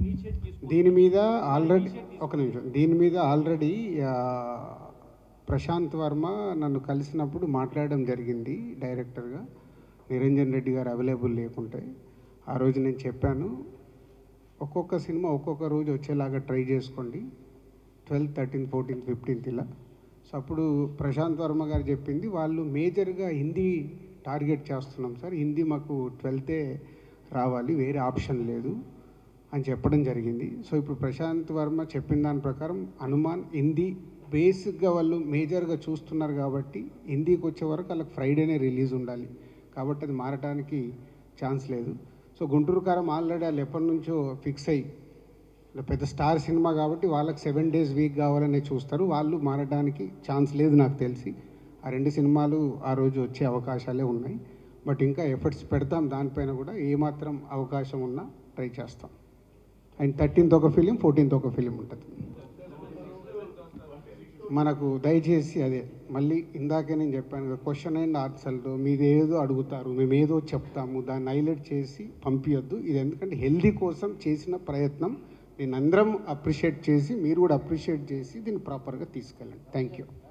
initiate తీసుకుంటారు దీని మీద ఆల్రెడీ ఒక నిమిషం దీని మీద ఆల్రెడీ ఆ, ప్రశాంత్ వర్మ నన్ను కలిసినప్పుడు మాట్లాడడం జరిగింది డైరెక్టర్గా నిరంజన్ రెడ్డి గారు అవైలబుల్ లేకుంటే ఆ రోజు నేను చెప్పాను ఒక్కొక్క సినిమా ఒక్కొక్క రోజు వచ్చేలాగా ట్రై చేసుకోండి ట్వెల్త్ థర్టీన్త్ ఫోర్టీన్త్ ఫిఫ్టీన్త్ ఇలా సో అప్పుడు ప్రశాంత్ వర్మ గారు చెప్పింది వాళ్ళు మేజర్గా హిందీ టార్గెట్ చేస్తున్నాం సార్ హిందీ మాకు ట్వెల్తే రావాలి వేరే ఆప్షన్ లేదు అని చెప్పడం జరిగింది సో ఇప్పుడు ప్రశాంత్ వర్మ చెప్పిన దాని ప్రకారం హనుమాన్ హిందీ బేసిక్గా వాళ్ళు మేజర్గా చూస్తున్నారు కాబట్టి హిందీకి వచ్చే వరకు వాళ్ళకి ఫ్రైడేనే రిలీజ్ ఉండాలి కాబట్టి అది మారడానికి ఛాన్స్ లేదు సో గుంటూరు కారం ఆల్రెడీ వాళ్ళు ఎప్పటి నుంచో ఫిక్స్ అయ్యి ఇలా పెద్ద స్టార్ సినిమా కాబట్టి వాళ్ళకి సెవెన్ డేస్ వీక్ కావాలనే చూస్తారు వాళ్ళు మారడానికి ఛాన్స్ లేదు నాకు తెలిసి ఆ రెండు సినిమాలు ఆ రోజు వచ్చే అవకాశాలే ఉన్నాయి బట్ ఇంకా ఎఫర్ట్స్ పెడతాం దానిపైన కూడా ఏమాత్రం అవకాశం ఉన్నా ట్రై చేస్తాం అండ్ థర్టీన్త్ ఒక ఫిలిం ఫోర్టీన్త్ ఒక ఫిలిం ఉంటుంది మనకు దయచేసి అదే మళ్ళీ ఇందాకే నేను చెప్పాను కదా క్వశ్చన్ అండ్ ఆన్సర్లో మీది ఏదో అడుగుతారు మేము ఏదో చెప్తాము దాన్ని హైలైట్ చేసి పంపించొద్దు ఇది ఎందుకంటే హెల్దీ కోసం చేసిన ప్రయత్నం దీన్ని అందరం అప్రిషియేట్ చేసి మీరు కూడా అప్రిషియేట్ చేసి దీన్ని ప్రాపర్గా తీసుకెళ్ళండి థ్యాంక్ యూ